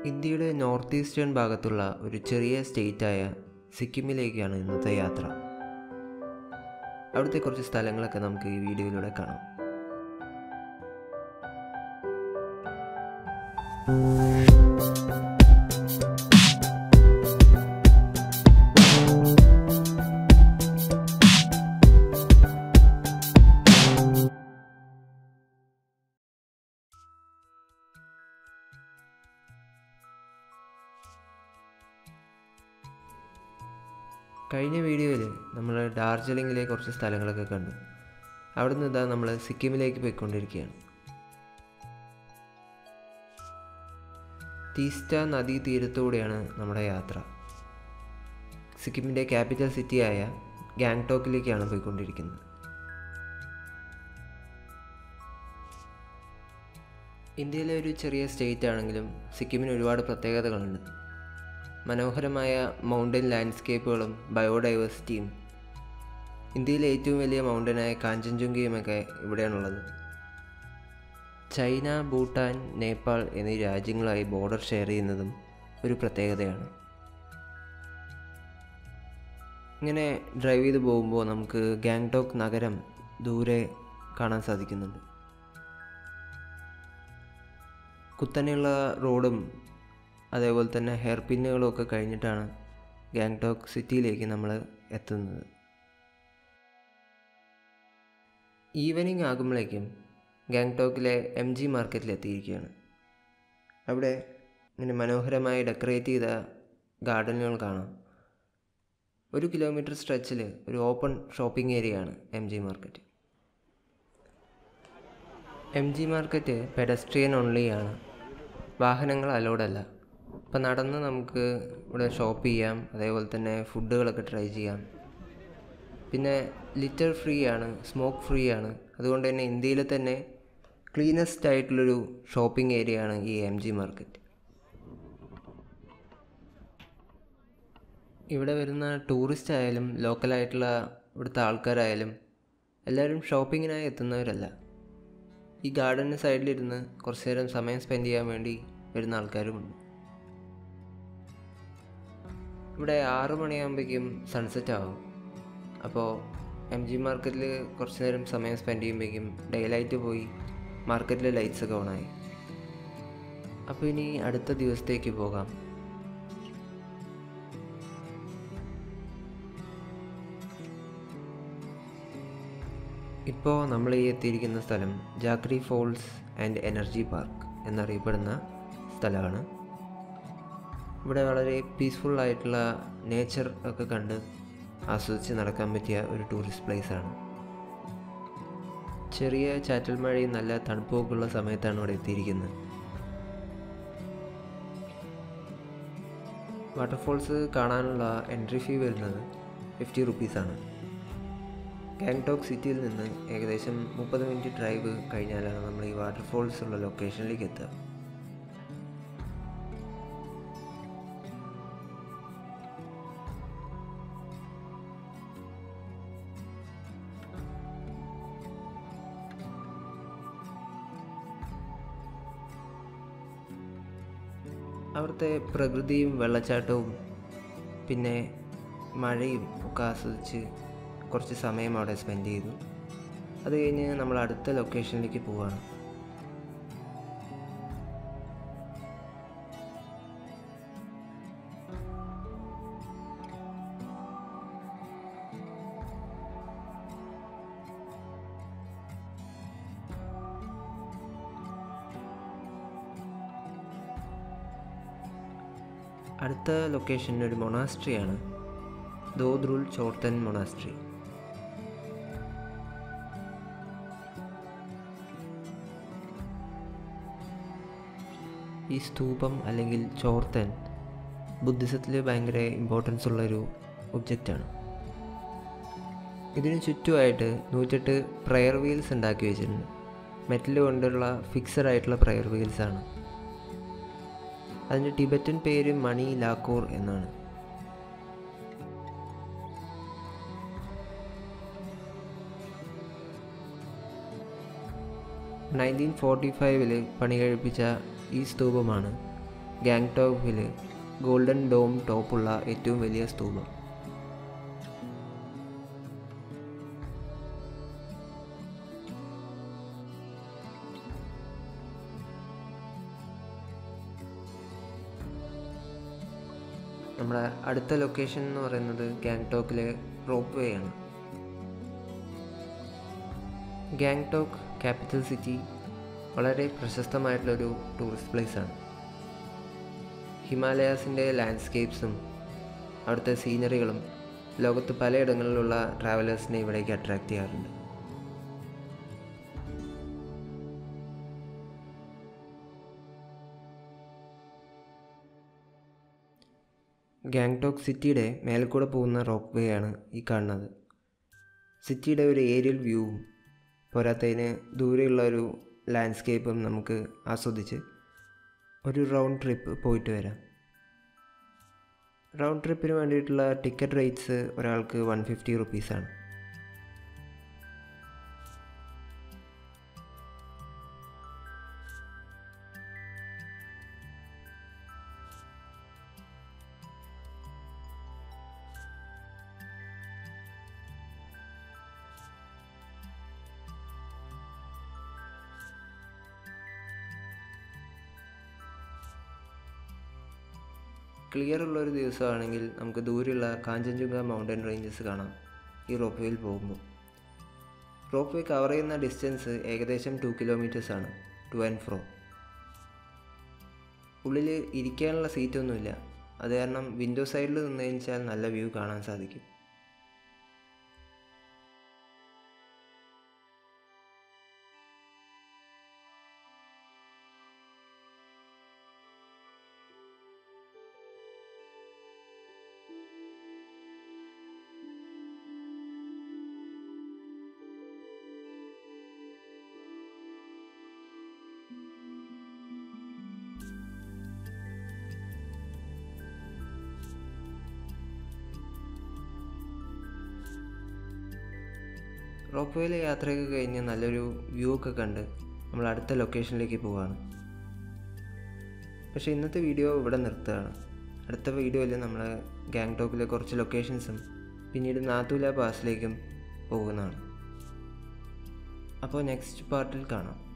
ഇന്ത്യയുടെ north eastern ഭാഗത്തുള്ള ഒരു ചെറിയ സ്റ്റേറ്റായ സിക്കിമിലേക്കാണ് ഇന്നത്തെ യാത്ര അവിടുത്തെ കുറച്ച് സ്ഥലങ്ങളൊക്കെ നമുക്ക് ഈ വീഡിയോയിലൂടെ കാണാം കഴിഞ്ഞ വീഡിയോയിൽ നമ്മൾ ഡാർജിലിങ്ങിലെ കുറച്ച് സ്ഥലങ്ങളൊക്കെ കണ്ടു അവിടെ നിന്ന് ഇതാ നമ്മൾ സിക്കിമിലേക്ക് പോയിക്കൊണ്ടിരിക്കുകയാണ് തീസ്റ്റ നദീ തീരത്തൂടെയാണ് നമ്മുടെ യാത്ര സിക്കിമിൻ്റെ ക്യാപിറ്റൽ സിറ്റിയായ ഗാങ്ടോക്കിലേക്കാണ് പോയിക്കൊണ്ടിരിക്കുന്നത് ഇന്ത്യയിലെ ഒരു ചെറിയ സ്റ്റേറ്റ് ആണെങ്കിലും സിക്കിമിന് ഒരുപാട് പ്രത്യേകതകളുണ്ട് മനോഹരമായ മൗണ്ടൻ ലാൻഡ്സ്കേപ്പുകളും ബയോഡൈവേഴ്സിറ്റിയും ഇന്ത്യയിലെ ഏറ്റവും വലിയ മൗണ്ടനായ കാഞ്ചൻജുങ്കയുമൊക്കെ ഇവിടെയാണുള്ളത് ചൈന ഭൂട്ടാൻ നേപ്പാൾ എന്നീ രാജ്യങ്ങളായി ബോർഡർ ഷെയർ ചെയ്യുന്നതും ഒരു പ്രത്യേകതയാണ് ഇങ്ങനെ ഡ്രൈവ് ചെയ്ത് പോകുമ്പോൾ നമുക്ക് ഗാങ്ടോക്ക് നഗരം ദൂരെ കാണാൻ സാധിക്കുന്നുണ്ട് കുത്തനെയുള്ള റോഡും അതേപോലെ തന്നെ ഹെയർ പിന്നുകളും ഒക്കെ കഴിഞ്ഞിട്ടാണ് ഗാങ്ടോക്ക് സിറ്റിയിലേക്ക് നമ്മൾ എത്തുന്നത് ഈവനിങ് ആകുമ്പോഴേക്കും ഗാങ്ടോക്കിലെ എം ജി മാർക്കറ്റിൽ എത്തിയിരിക്കുകയാണ് അവിടെ ഇങ്ങനെ മനോഹരമായി ഡെക്കറേറ്റ് ചെയ്ത ഗാർഡനുകൾ കാണാം ഒരു കിലോമീറ്റർ സ്ട്രെച്ചിൽ ഒരു ഓപ്പൺ ഷോപ്പിംഗ് ഏരിയയാണ് M G market M G market pedestrian only ആണ് വാഹനങ്ങൾ അലോഡ് അല്ല അപ്പം നടന്ന് നമുക്ക് ഇവിടെ ഷോപ്പ് ചെയ്യാം അതേപോലെ തന്നെ ഫുഡുകളൊക്കെ ട്രൈ ചെയ്യാം പിന്നെ ലിറ്റർ ഫ്രീ ആണ് സ്മോക്ക് ഫ്രീ ആണ് അതുകൊണ്ട് തന്നെ ഇന്ത്യയിലെ തന്നെ ക്ലീനസ്റ്റ് ആയിട്ടുള്ളൊരു ഷോപ്പിംഗ് ഏരിയ ആണ് ഈ എം ജി മാർക്കറ്റ് ഇവിടെ വരുന്ന ടൂറിസ്റ്റ് ആയാലും ലോക്കലായിട്ടുള്ള ഇവിടുത്തെ ആൾക്കാരായാലും എല്ലാവരും ഷോപ്പിങ്ങിനായി എത്തുന്നവരല്ല ഈ ഗാർഡന് സൈഡിലിരുന്ന് കുറച്ച് നേരം സമയം സ്പെൻഡ് ചെയ്യാൻ വേണ്ടി വരുന്ന ആൾക്കാരുമുണ്ട് ഇവിടെ ആറു മണിയാകുമ്പോഴേക്കും സൺസെറ്റ് ആവും അപ്പോൾ എം ജി മാർക്കറ്റിൽ കുറച്ച് നേരം സമയം സ്പെൻഡ് ചെയ്യുമ്പോഴേക്കും ഡേ ലൈറ്റ് പോയി മാർക്കറ്റിലെ ലൈറ്റ്സ് ഒക്കെ ഓണായി അപ്പോൾ ഇനി അടുത്ത ദിവസത്തേക്ക് പോകാം ഇപ്പോൾ നമ്മൾ ഈ എത്തിയിരിക്കുന്ന സ്ഥലം Jakri falls and energy park എന്നറിയപ്പെടുന്ന സ്ഥലമാണ് ഇവിടെ വളരെ പീസ്ഫുൾ ആയിട്ടുള്ള നേച്ചർ ഒക്കെ കണ്ട് ആസ്വദിച്ച് നടക്കാൻ പറ്റിയ ഒരു ടൂറിസ്റ്റ് പ്ലേസ് ആണ് ചെറിയ ചാറ്റൽ മഴയും നല്ല തണുപ്പൊക്കെ ഉള്ള സമയത്താണ് ഇവിടെ എത്തിയിരിക്കുന്നത് വാട്ടർഫോൾസ് കാണാനുള്ള എൻട്രി ഫീ വരുന്നത് ഫിഫ്റ്റി റുപ്പീസാണ് ഗാങ്ടോക്ക് സിറ്റിയിൽ നിന്ന് ഏകദേശം മുപ്പത് മിനിറ്റ് ഡ്രൈവ് കഴിഞ്ഞാലാണ് നമ്മൾ ഈ വാട്ടർഫോൾസ് ഉള്ള ലൊക്കേഷനിലേക്ക് എത്തുക അവിടുത്തെ പ്രകൃതിയും വെള്ളച്ചാട്ടവും പിന്നെ മഴയും ഒക്കെ ആസ്വദിച്ച് കുറച്ച് സമയം അവിടെ സ്പെൻഡ് ചെയ്തു അത് കഴിഞ്ഞ് നമ്മൾ അടുത്ത ലൊക്കേഷനിലേക്ക് പോവുകയാണ് അടുത്ത ലൊക്കേഷൻ ഒരു മൊണാസ്ട്രിയാണ് ദോദ്രുൽ ചോർത്തൻ മൊണാസ്ട്രി ഈ സ്തൂപം അല്ലെങ്കിൽ ചോർത്തൻ ബുദ്ധിസത്തിൽ ഭയങ്കര ഇമ്പോർട്ടൻസ് ഉള്ളൊരു ഒബ്ജക്റ്റാണ് ഇതിന് ചുറ്റുമായിട്ട് നൂറ്റെട്ട് പ്രയർ വീൽസ് ഉണ്ടാക്കി വെച്ചിട്ടുണ്ട് മെറ്റൽ കൊണ്ടുള്ള ഫിക്സഡ് ആയിട്ടുള്ള പ്രയർ വീൽസാണ് അതിൻ്റെ ടിബറ്റൻ പേര് മണി ലാക്കൂർ എന്നാണ് നയൻറ്റീൻ ഫോർട്ടി ഫൈവിൽ പണി കഴിപ്പിച്ച ഈ സ്തൂപമാണ് ഗാങ്ടോക്കിൽ ഗോൾഡൻ ഡോം ടോപ്പുള്ള ഏറ്റവും വലിയ സ്തൂപം നമ്മുടെ അടുത്ത ലൊക്കേഷൻ എന്ന് പറയുന്നത് ഗാങ്ടോക്കിലെ റോപ്പ് വേ ആണ് ഗാങ്ടോക്ക് ക്യാപിറ്റൽ സിറ്റി വളരെ പ്രശസ്തമായിട്ടുള്ളൊരു ടൂറിസ്റ്റ് പ്ലേസ് ആണ് ഹിമാലയാസിൻ്റെ ലാൻഡ്സ്കേപ്സും അവിടുത്തെ സീനറികളും ലോകത്ത് പലയിടങ്ങളിലുള്ള ട്രാവലേഴ്സിനെ ഇവിടേക്ക് അട്രാക്റ്റ് ചെയ്യാറുണ്ട് ഗാങ്ടോക്ക് സിറ്റിയുടെ മേൽക്കൂടെ പോകുന്ന റോപ്പ് വേ ആണ് ഈ കാണുന്നത് സിറ്റിയുടെ ഒരു ഏരിയൽ വ്യൂവും പോരാത്തതിന് ദൂരെയുള്ള ഒരു ലാൻഡ്സ്കേപ്പും നമുക്ക് ആസ്വദിച്ച് ഒരു റൗണ്ട് ട്രിപ്പ് പോയിട്ട് വരാം റൗണ്ട് ട്രിപ്പിന് വേണ്ടിയിട്ടുള്ള ടിക്കറ്റ് റേറ്റ്സ് ഒരാൾക്ക് വൺ ഫിഫ്റ്റി റുപ്പീസാണ് ക്ലിയർ ഉള്ള ഒരു ദിവസമാണെങ്കിൽ നമുക്ക് ദൂരെയുള്ള കാഞ്ചൻജുംഗ മൗണ്ടൻ റേഞ്ചസ് കാണാം ഈ റോപ്പ് വേയിൽ പോകുമ്പോൾ റോപ്പ് വേ കവർ ചെയ്യുന്ന ഡിസ്റ്റൻസ് ഏകദേശം ടു ആണ് ടു ആൻഡ് ഫ്രോ ഉള്ളിൽ ഇരിക്കാനുള്ള സീറ്റൊന്നുമില്ല അത് കാരണം വിൻഡോ സൈഡിൽ നിന്ന് കഴിഞ്ഞാൽ നല്ല വ്യൂ കാണാൻ സാധിക്കും റോപ്പ് വേയിലെ യാത്രയൊക്കെ കഴിഞ്ഞ് നല്ലൊരു വ്യൂ ഒക്കെ കണ്ട് നമ്മൾ അടുത്ത ലൊക്കേഷനിലേക്ക് പോവുകയാണ് പക്ഷേ ഇന്നത്തെ വീഡിയോ ഇവിടെ നിർത്തുകയാണ് അടുത്ത വീഡിയോയിൽ നമ്മൾ ഗാങ്ടോക്കിലെ കുറച്ച് ലൊക്കേഷൻസും പിന്നീട് നാത്തൂല പാസിലേക്കും പോകുന്നതാണ് അപ്പോൾ നെക്സ്റ്റ് പാർട്ടിൽ കാണാം